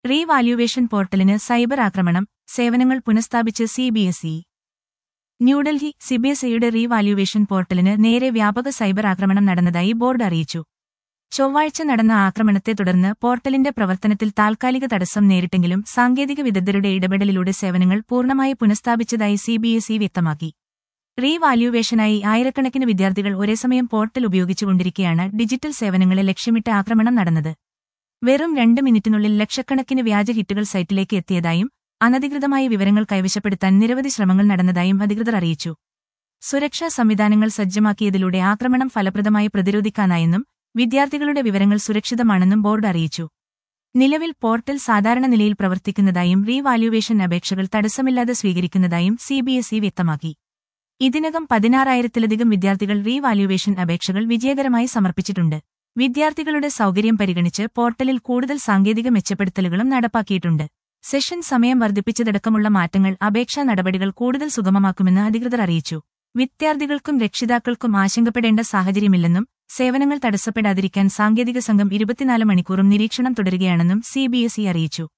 revaluation പോർട്ടലിന് cyber ആക്രമണം സേവനങ്ങൾ പുനഃസ്ഥാപിച്ച് സിബിഎസ്ഇ ന്യൂഡൽഹി സിബിഎസ്ഇയുടെ റീവാല്യുവേഷൻ പോർട്ടലിന് നേരെ വ്യാപക സൈബർ ആക്രമണം നടന്നതായി ബോർഡ് അറിയിച്ചു ചൊവ്വാഴ്ച നടന്ന ആക്രമണത്തെ തുടർന്ന് പോർട്ടലിന്റെ പ്രവർത്തനത്തിൽ താൽക്കാലിക തടസ്സം നേരിട്ടെങ്കിലും സാങ്കേതിക വിദഗ്ധരുടെ ഇടപെടലിലൂടെ സേവനങ്ങൾ പൂർണ്ണമായി പുനഃസ്ഥാപിച്ചതായി സിബിഎസ്ഇ വ്യക്തമാക്കി റീവാല്യുവേഷനായി ആയിരക്കണക്കിന് വിദ്യാർത്ഥികൾ ഒരേസമയം പോർട്ടൽ ഉപയോഗിച്ചുകൊണ്ടിരിക്കെയാണ് ഡിജിറ്റൽ സേവനങ്ങളെ ലക്ഷ്യമിട്ട് ആക്രമണം നടന്നത് വെറും രണ്ട് മിനിറ്റിനുള്ളിൽ ലക്ഷക്കണക്കിന് വ്യാജ ഹിറ്റുകൾ സൈറ്റിലേക്ക് എത്തിയതായും അനധികൃതമായ വിവരങ്ങൾ കൈവശപ്പെടുത്താൻ നിരവധി ശ്രമങ്ങൾ നടന്നതായും അധികൃതർ അറിയിച്ചു സുരക്ഷാ സംവിധാനങ്ങൾ സജ്ജമാക്കിയതിലൂടെ ആക്രമണം ഫലപ്രദമായി പ്രതിരോധിക്കാനായെന്നും വിദ്യാർത്ഥികളുടെ വിവരങ്ങൾ സുരക്ഷിതമാണെന്നും ബോർഡ് അറിയിച്ചു നിലവിൽ പോർട്ടൽ സാധാരണ നിലയിൽ പ്രവർത്തിക്കുന്നതായും റീവാല്യുവേഷൻ അപേക്ഷകൾ തടസ്സമില്ലാതെ സ്വീകരിക്കുന്നതായും സിബിഎസ്ഇ വ്യക്തമാക്കി ഇതിനകം പതിനാറായിരത്തിലധികം വിദ്യാർത്ഥികൾ റീവാല്യുവേഷൻ അപേക്ഷകൾ വിജയകരമായി സമർപ്പിച്ചിട്ടുണ്ട് വിദ്യാർത്ഥികളുടെ സൗകര്യം പരിഗണിച്ച് പോർട്ടലിൽ കൂടുതൽ സാങ്കേതിക മെച്ചപ്പെടുത്തലുകളും നടപ്പാക്കിയിട്ടുണ്ട് സെഷൻ സമയം വർദ്ധിപ്പിച്ചതടക്കമുള്ള മാറ്റങ്ങൾ അപേക്ഷാ നടപടികൾ കൂടുതൽ സുഗമമാക്കുമെന്ന് അധികൃതർ അറിയിച്ചു വിദ്യാർത്ഥികൾക്കും രക്ഷിതാക്കൾക്കും ആശങ്കപ്പെടേണ്ട സാഹചര്യമില്ലെന്നും സേവനങ്ങൾ തടസ്സപ്പെടാതിരിക്കാൻ സാങ്കേതിക സംഘം ഇരുപത്തിനാല് മണിക്കൂറും നിരീക്ഷണം തുടരുകയാണെന്നും സിബിഎസ്ഇ അറിയിച്ചു